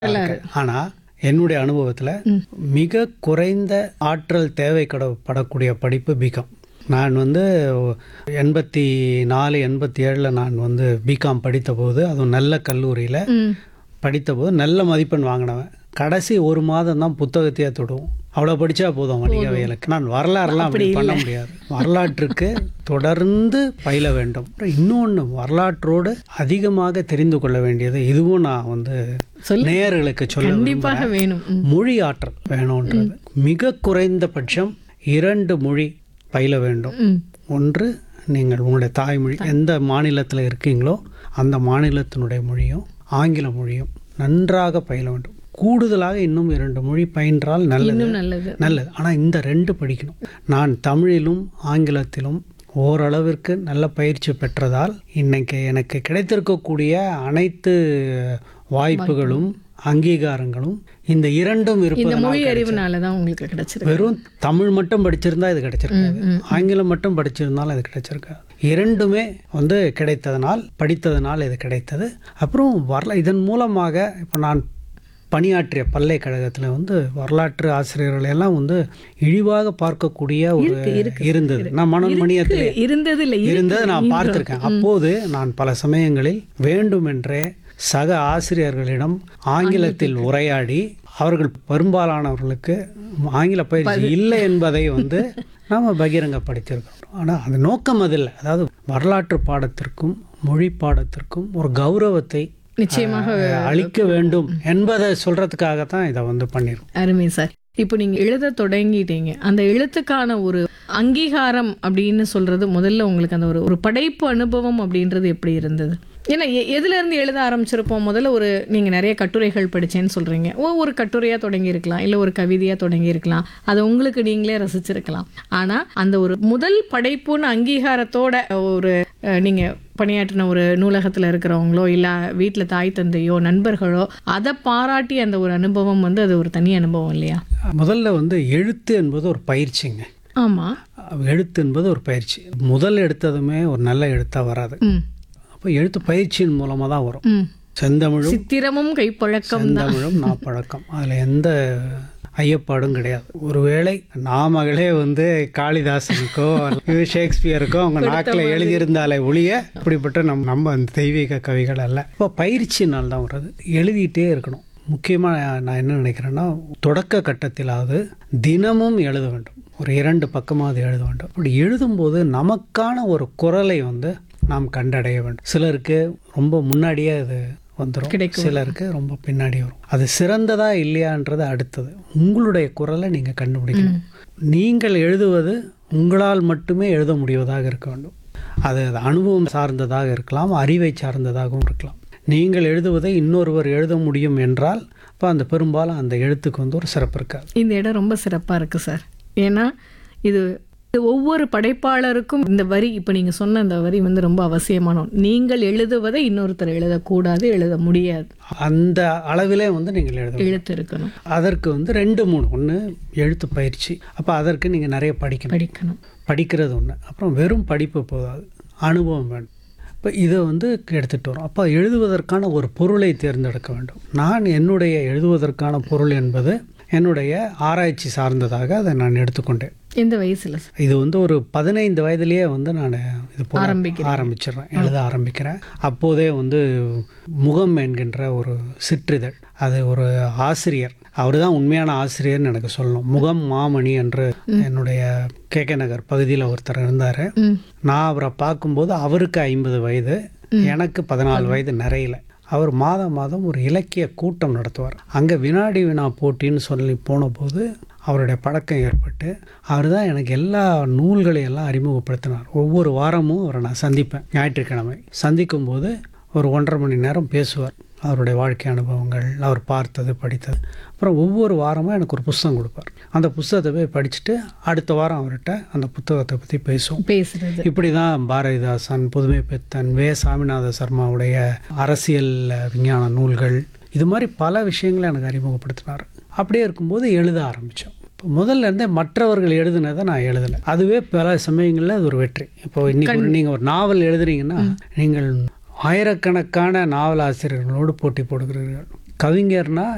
ஆனால் என்னுடைய அனுபவத்தில் மிக குறைந்த ஆற்றல் தேவைப்படக்கூடிய படிப்பு பிகாம் நான் வந்து எண்பத்தி நாலு எண்பத்தி ஏழில் நான் வந்து பிகாம் படித்தபோது அதுவும் நல்ல கல்லூரியில் ம் படித்தபோது நல்ல மதிப்பெண் வாங்கினவன் கடைசி ஒரு மாதம் தான் புத்தகத்தையே தொடுவோம் அவ்வளோ படித்தா போதும் வணிகவியலுக்கு நான் வரலாறுலாம் அப்படி பண்ண முடியாது வரலாற்றுக்கு தொடர்ந்து பயில வேண்டும் இன்னொன்று வரலாற்றோடு அதிகமாக தெரிந்து கொள்ள வேண்டியது இதுவும் நான் வந்து சொல்லு. நேயர்களுக்கு சொல்ல கண்டிப்பாக வேணும் ம். மொழி ஆற்றல் வேணுன்றது மிக குறைந்தபட்சம் இரண்டு மொழி பயில வேண்டும் ம் ஒன்று நீங்கள் உங்களுடைய தாய்மொழி எந்த மாநிலத்தில் இருக்கீங்களோ அந்த மாநிலத்தினுடைய மொழியும் ஆங்கில மொழியும் நன்றாக பயில வேண்டும் கூடுதலாக இன்னும் இரண்டு மொழி பயின்றால் நல்லது இன்னும் நல்லது நல்லது ஆனால் இந்த ரெண்டு படிக்கணும் நான் தமிழிலும் ஆங்கிலத்திலும் ஓரளவிற்கு நல்ல பயிற்சி பெற்றதால் இன்னைக்கு எனக்கு கிடைத்திருக்கக்கூடிய அனைத்து வாய்ப்புகளும் அங்கீகாரங்களும் இந்த இரண்டும் இந்த இருப்பதனால் மொழி அறிவுனால தான் உங்களுக்கு கிடைச்சிருக்கு வெறும் தமிழ் மட்டும் படிச்சிருந்தா இது கிடைச்சிருக்காது ஆங்கிலம் மட்டும் படிச்சிருந்தாலும் இது கிடைச்சிருக்காது இரண்டுமே வந்து கிடைத்ததனால் படித்ததனால் இது கிடைத்தது அப்புறம் வரல இதன் மூலமாக இப்போ நான் பணியாற்றிய பல்கலைக்கழகத்தில் வந்து வரலாற்று ஆசிரியர்களை எல்லாம் வந்து இழிவாக பார்க்கக்கூடிய ஒரு இருந்தது நான் மனோன்மணியத்தில் இருந்தது இல்லை இருந்ததை நான் பார்த்திருக்கேன் அப்போது நான் பல சமயங்களில் வேண்டுமென்றே சக ஆசிரியர்களிடம் ஆங்கிலத்தில் உரையாடி அவர்கள் பெரும்பாலானவர்களுக்கு ஆங்கில பயிற்சி இல்லை என்பதை வந்து நாம் பகிரங்கப்படுத்தியிருக்கிறோம் ஆனால் அது நோக்கம் அது இல்லை அதாவது வரலாற்று பாடத்திற்கும் மொழி பாடத்திற்கும் ஒரு கௌரவத்தை நிச்சயமாக அஹ், அளிக்க வேண்டும் என்பதை சொல்றதுக்காக தான் இதை வந்து பண்ணியிருக்கோம் அருமை சார் இப்போ நீங்க எழுத தொடங்கிட்டீங்க அந்த எழுத்துக்கான ஒரு அங்கீகாரம் அப்படின்னு சொல்றது முதல்ல உங்களுக்கு அந்த ஒரு ஒரு படைப்பு அனுபவம் அப்படின்றது எப்படி இருந்தது ஏன்னா எ- எதுல இருந்து எழுத ஆரம்பிச்சிருப்போம் முதல்ல ஒரு நீங்க நிறைய கட்டுரைகள் படிச்சேன்னு சொல்றீங்க ஓ ஒரு கட்டுரையா தொடங்கி இருக்கலாம் இல்ல ஒரு கவிதையா தொடங்கி இருக்கலாம் அதை உங்களுக்கு நீங்களே ரசிச்சிருக்கலாம் ஆனா அந்த ஒரு முதல் படைப்புன்னு அங்கீகாரத்தோட ஒரு அஹ், நீங்க பணியாற்றின ஒரு நூலகத்துல இருக்கிறவங்களோ இல்ல வீட்ல தாய் தந்தையோ நண்பர்களோ அதை பாராட்டி அந்த ஒரு அனுபவம் வந்து அது ஒரு தனி அனுபவம் இல்லையா முதல்ல வந்து எழுத்து என்பது ஒரு பயிற்சிங்க ஆமா எழுத்து என்பது ஒரு பயிற்சி முதல் எடுத்ததுமே ஒரு நல்ல எழுத்தாக வராது ம் அப்போ எழுத்து பயிற்சியின் மூலமாக தான் வரும் ம் செந்தமிழும் சித்திரமும் கைப்பழக்கம் செந்தமிழும் நாப்பழக்கம் அதில் எந்த ஐயப்பாடும் கிடையாது ஒருவேளை நாமகளே வந்து காளிதாசனுக்கோ அல்லது ஷேக்ஸ்பியருக்கோ அவங்க நாக்கில் எழுதியிருந்தாலே ஒழிய இப்படிப்பட்ட நம் நம்ம அந்த தெய்வீக கவிகள் அல்ல இப்போ பயிற்சினால் தான் வர்றது எழுதிட்டே இருக்கணும் முக்கியமாக நான் என்ன நினைக்கிறேன்னா தொடக்க கட்டத்திலாவது தினமும் எழுத வேண்டும் ஒரு இரண்டு பக்கமாவது எழுத வேண்டும் அப்படி எழுதும்போது நமக்கான ஒரு குரலை வந்து நாம் கண்டடைய வேண்டும் சிலருக்கு ரொம்ப முன்னாடியே அது வந்துடும் கிடைக்கும். சிலருக்கு ரொம்ப பின்னாடி வரும் அது சிறந்ததா இல்லையான்றது அடுத்தது உங்களுடைய குரலை நீங்கள் கண்டுபிடிக்கணும் நீங்கள் எழுதுவது உங்களால் மட்டுமே எழுத முடிவதாக இருக்க வேண்டும் அது அது அனுபவம் சார்ந்ததாக இருக்கலாம் அறிவை சார்ந்ததாகவும் இருக்கலாம் நீங்கள் எழுதுவதை இன்னொருவர் எழுத முடியும் என்றால் அப்போ அந்த பெரும்பாலும் அந்த எழுத்துக்கு வந்து ஒரு சிறப்பு இருக்காது இந்த இடம் ரொம்ப சிறப்பா இருக்கு சார் ஏன்னா இது இது ஒவ்வொரு படைப்பாளருக்கும் இந்த வரி இப்போ நீங்க சொன்ன இந்த வரி வந்து ரொம்ப அவசியமான ஒன்று. நீங்கள் எழுதுவதை இன்னொருத்தர் எழுதக்கூடாது எழுத முடியாது அந்த அளவிலே வந்து நீங்கள் எழுத வேண்டும். எழுத்து இருக்கணும் அதற்கு வந்து ரெண்டு மூணு ஒன்று எழுத்து பயிற்சி அப்போ அதற்கு நீங்கள் நிறைய படிக்கணும் படிக்கணும் படிக்கிறது ஒன்று அப்புறம் வெறும் படிப்பு போதாது அனுபவம் வேணும் இப்போ இதை வந்து எடுத்துகிட்டு வரோம் அப்போ எழுதுவதற்கான ஒரு பொருளை தேர்ந்தெடுக்க வேண்டும் நான் என்னுடைய எழுதுவதற்கான பொருள் என்பது என்னுடைய ஆராய்ச்சி சார்ந்ததாக அதை நான் எடுத்துக்கொண்டேன் எந்த வயசுல சார் இது வந்து ஒரு பதினைந்து வயதிலேயே வந்து நான் இது போல ஆரம்பிக்கிறீங்க. ஆரம்பிச்சிடுறேன் எழுத ஆரம்பிக்கிறேன் அப்போதே வந்து முகம் என்கின்ற ஒரு சிற்றிதழ் அது ஒரு ஆசிரியர் அவர் தான் உண்மையான ஆசிரியர்னு எனக்கு சொல்லணும் முகம் மாமணி என்று என்னுடைய கே கே நகர் பகுதியில் ஒருத்தர் இருந்தார் ம் நான் அவரை பார்க்கும்போது அவருக்கு ஐம்பது வயது எனக்கு பதினாலு வயது நிறையில அவர் மாதம் மாதம் ஒரு இலக்கிய கூட்டம் நடத்துவார் அங்கே வினாடி வினா போட்டின்னு சொல்லி போனபோது அவருடைய பழக்கம் ஏற்பட்டு அவர் தான் எனக்கு எல்லா நூல்களையும் எல்லாம் அறிமுகப்படுத்தினார் ஒவ்வொரு வாரமும் அவரை நான் சந்திப்பேன் ஞாயிற்றுக்கிழமை சந்திக்கும்போது ஒரு ஒன்றரை மணி நேரம் பேசுவார் அவருடைய வாழ்க்கை அனுபவங்கள் அவர் பார்த்தது படித்தது அப்புறம் ஒவ்வொரு வாரமும் எனக்கு ஒரு புஸ்தகம் கொடுப்பார் அந்த புஸ்தகத்தை போய் படிச்சுட்டு அடுத்த வாரம் அவர்கிட்ட அந்த புத்தகத்தை பற்றி பேசுவோம் பேசுறது இப்படி தான் பாரதிதாசன் புதுமை பெத்தன் வே சாமிநாத சர்மாவுடைய அரசியல் விஞ்ஞான நூல்கள் இது மாதிரி பல விஷயங்களை எனக்கு அறிமுகப்படுத்தினார் அப்படியே இருக்கும்போது எழுத ஆரம்பித்தோம் இப்போ முதல்ல இருந்தே மற்றவர்கள் எழுதுனதை நான் எழுதலை அதுவே பல சமயங்களில் அது ஒரு வெற்றி இப்போ இன்னைக்கு நீங்கள் ஒரு நாவல் எழுதுறீங்கன்னா நீங்கள் ஆயிரக்கணக்கான நாவல் ஆசிரியர்களோடு போட்டி போடுகிறீர்கள் கவிஞர்னா